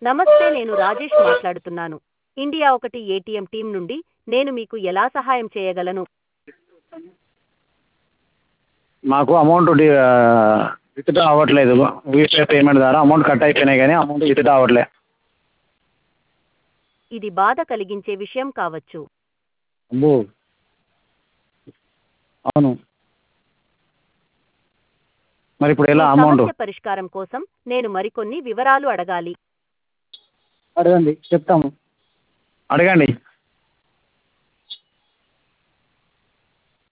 నమస్తే నేను రాజేష్ మాట్లాడుతున్నాను ఇండియా ఒకటి ఏటీఎం టీం నుండి నేను మీకు ఎలా సహాయం చేయగలను మాకు అమౌంట్ విత్డ్రా అవ్వట్లేదు యూపీఐ పేమెంట్ ద్వారా అమౌంట్ కట్ అయిపోయినాయి కానీ అమౌంట్ విత్డ్రా అవ్వట్లే ఇది బాధ కలిగించే విషయం కావచ్చు అబ్బో అవును మరి ఇప్పుడు ఎలా ఈ అమౌంట్ సమస్య పరిష్కారం కోసం నేను మరికొన్ని వివరాలు అడగాలి అడగండి చెప్తాము అడగండి